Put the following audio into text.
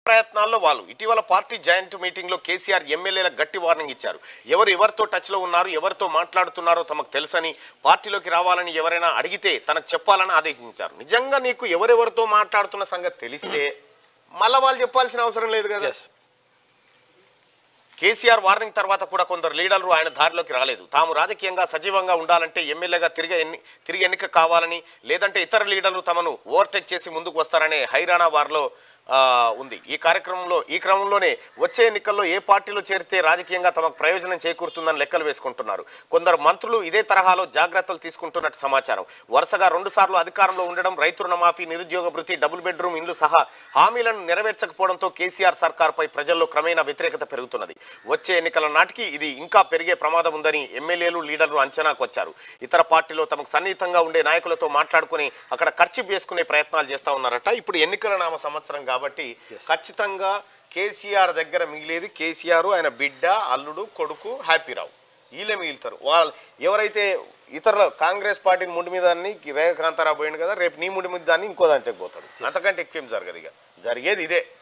ప్రయత్నాల్లో వాళ్ళు ఇటీవల పార్టీ జాయింట్ మీటింగ్లో కేసీఆర్ ఎమ్మెల్యేలకు గట్టి వార్నింగ్ ఇచ్చారు ఎవరు ఎవరితో టచ్లో ఉన్నారు ఎవరితో మాట్లాడుతున్నారో తమకు తెలుసని పార్టీలోకి రావాలని ఎవరైనా అడిగితే తనకు చెప్పాలని ఆదేశించారు నిజంగా నీకు ఎవరెవరితో మాట్లాడుతున్న సంగతి తెలిస్తే మళ్ళా వాళ్ళు చెప్పాల్సిన అవసరం లేదు కదా ఎస్ కేసీఆర్ వార్నింగ్ తర్వాత కూడా కొందరు లీడర్లు ఆయన దారిలోకి రాలేదు తాము రాజకీయంగా సజీవంగా ఉండాలంటే ఎమ్మెల్యేగా తిరిగి ఎన్ని తిరిగి ఎన్నిక కావాలని లేదంటే ఇతర లీడర్లు తమను ఓవర్టేక్ చేసి ముందుకు వస్తారనే హైరాణా వారిలో ఆ, ఉంది ఈ కార్యక్రమంలో ఈ క్రమంలోనే వచ్చే ఎన్నికల్లో ఏ పార్టీలో చేరితే రాజకీయంగా తమకు ప్రయోజనం చేకూరుతుందని లెక్కలు వేసుకుంటున్నారు కొందరు మంత్రులు ఇదే తరహాలో జాగ్రత్తలు తీసుకుంటున్నట్టు సమాచారం వరుసగా రెండు సార్లు అధికారంలో ఉండడం రైతు రుణమాఫీ నిరుద్యోగ భృతి డబుల్ బెడ్రూమ్ ఇండ్లు సహా హామీలను నెరవేర్చకపోవడంతో కేసీఆర్ సర్కార్పై ప్రజల్లో క్రమేణా వ్యతిరేకత పెరుగుతున్నది వచ్చే ఎన్నికల నాటికి ఇది ఇంకా పెరిగే ప్రమాదం ఉందని ఎమ్మెల్యేలు లీడర్లు అంచనాకు వచ్చారు ఇతర పార్టీలో తమకు సన్నిహితంగా ఉండే నాయకులతో మాట్లాడుకుని అక్కడ ఖర్చు వేసుకునే ప్రయత్నాలు చేస్తా ఉన్నారట ఇప్పుడు ఎన్నికల నామ సంవత్సరం కాబట్టి ఖచ్చితంగా కేసీఆర్ దగ్గర మిగిలేది కేసీఆర్ ఆయన బిడ్డ అల్లుడు కొడుకు హ్యాపీరావు వీళ్ళే మిగులుతారు వాళ్ళు ఎవరైతే ఇతరుల కాంగ్రెస్ పార్టీని ముండి మీద దాన్ని రేఖకాంతారావు పోయింది కదా రేపు నీ ముండి మీద దాన్ని ఇంకో దాంచకపోతాడు అంతకంటే ఎక్కువ ఏం జరగదు ఇక జరిగేది ఇదే